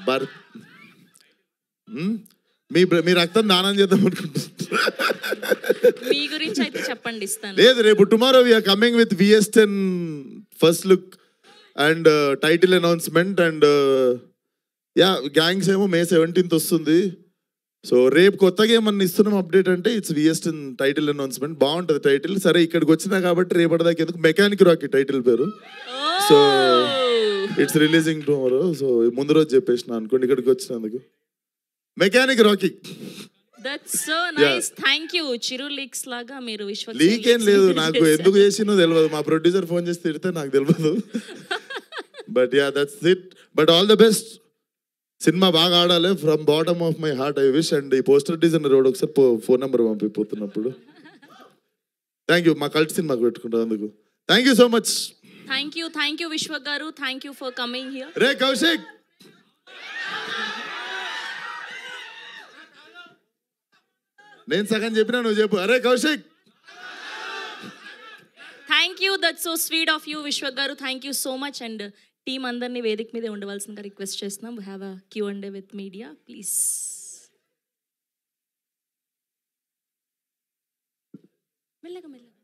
బర్ మ్మ్? మీ బ్ర- మీ రక్తం దానం చేద్దాం అనుకుంటున్నా మీ గురించి అయితే చెప్పండి ఇస్తాను లేదు రేపు tomorrow we are coming with VS ten first look and title announcement and yeah gangs ఏమో మే సెవెంటీన్త్ వస్తుంది సో రేపు కొత్తగా ఏమన్నా ఇస్తున్నాం అప్డేట్ అంటే it's VS ten title announcement బాగుంటుంది టైటిల్ సరే ఇక్కడికి వచ్చినా కాబట్టి రేపటిదాకా ఎందుకు మెకానిక్ రాకీ టైటిల్ పేరు so it's releasing tomorrow so ముందు రోజు చెప్పేసిన అనుకోండి ఇక్కడికి వచ్చినందుకు mechanic Rocky that's so nice thank you Chiru leaks లాగా మీరు విశ్వ లీక్ ఏం లేదు నాకు ఎందుకు చేసినో తెలియదు మా ప్రొడ్యూసర్ ఫోన్ చేసి తిడితే నాకు తెలియదు but ya that's it but all the best cinema బాగా ఆడాలి from bottom of my heart I wish and ఈ పోస్టర్ డిజైనర్ రోడ్ ఒకసారి ఫోన్ నెంబర్ పంపిపోతున్నప్పుడు థ్యాంక్ యూ మా కల్ట్ సినిమాకి పెట్టుకుంటాం అందుకు thank you so much thank you thank you Vishwa garu thank you for coming here రే కౌశిక్ నేను సగం చెప్పినా నువ్వు చెప్పు అరే Kaushik thank you that's so sweet of you Vishwa garu thank you so much and team అందరినీ వేదిక మీదే ఉండవలసిందిగా రిక్వెస్ట్ చేస్తున్నాం we have a Q and with media please మెల్లగా మెల్లగా